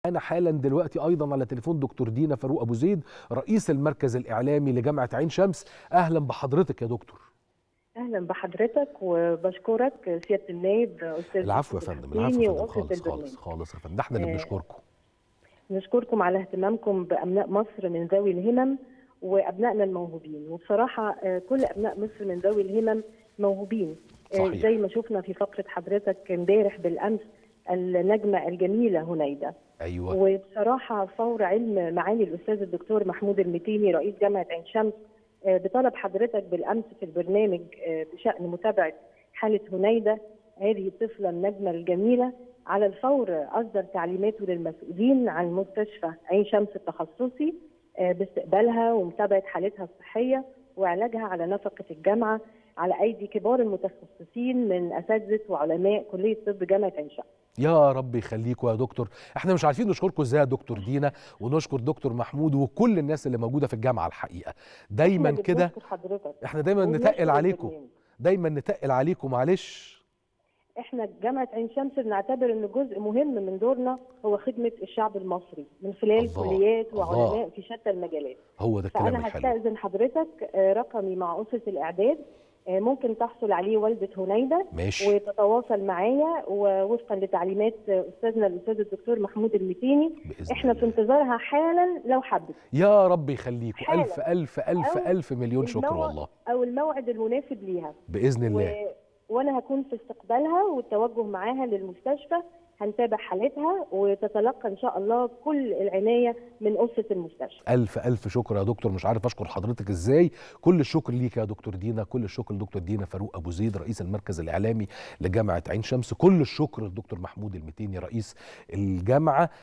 أنا حالا دلوقتي أيضا على تليفون دكتور دينا فاروق أبو زيد رئيس المركز الإعلامي لجامعة عين شمس أهلا بحضرتك يا دكتور اهلا بحضرتك وبشكرك سياده النائب استاذ العفو يا فندم العفو يا فندم خالص خالص خالص يا فندم ده احنا اللي بنشكركم نشكركم على اهتمامكم بابناء مصر من ذوي الهمم وابنائنا الموهوبين وبصراحه كل ابناء مصر من ذوي الهمم موهوبين صحيح. زي ما شفنا في فقره حضرتك امبارح بالامس النجمه الجميله هنيده ايوه وبصراحه فور علم معالي الاستاذ الدكتور محمود المتيني رئيس جامعه عين شمس بطلب حضرتك بالامس في البرنامج بشان متابعه حاله هنيده هذه الطفله النجمه الجميله على الفور اصدر تعليماته للمسؤولين عن مستشفى عين شمس التخصصي باستقبالها ومتابعه حالتها الصحيه وعلاجها على نفقه الجامعه على ايدي كبار المتخصصين من اساتذه وعلماء كليه طب جامعه عين شمس. يا رب يخليكم يا دكتور احنا مش عارفين نشكركم ازاي يا دكتور دينا ونشكر دكتور محمود وكل الناس اللي موجوده في الجامعه الحقيقه دايما كده احنا دايما نتقل عليكم دايما نتقل عليكم معلش احنا جامعه عين شمس بنعتبر ان جزء مهم من دورنا هو خدمه الشعب المصري من خلال الله كليات الله وعلماء في شتى المجالات هو ده الكلام فانا الحلو هستاذن حضرتك رقمي مع اسره الاعداد ممكن تحصل عليه والده هنيده ماشي وتتواصل معايا ووفقا لتعليمات استاذنا الاستاذ الدكتور محمود المتيني بإذن احنا الله. في انتظارها حالا لو حبت يا رب يخليكم حالا. الف الف الف أو الف مليون شكر الموعد- والله او الموعد المناسب ليها باذن الله و... وانا هكون في استقبالها والتوجه معاها للمستشفى هنتابع حالتها وتتلقى ان شاء الله كل العنايه من اسره المستشفى الف الف شكر يا دكتور مش عارف اشكر حضرتك ازاي كل الشكر ليك يا دكتور دينا كل الشكر لدكتور دينا فاروق ابو زيد رئيس المركز الاعلامي لجامعه عين شمس كل الشكر للدكتور محمود المتيني رئيس الجامعه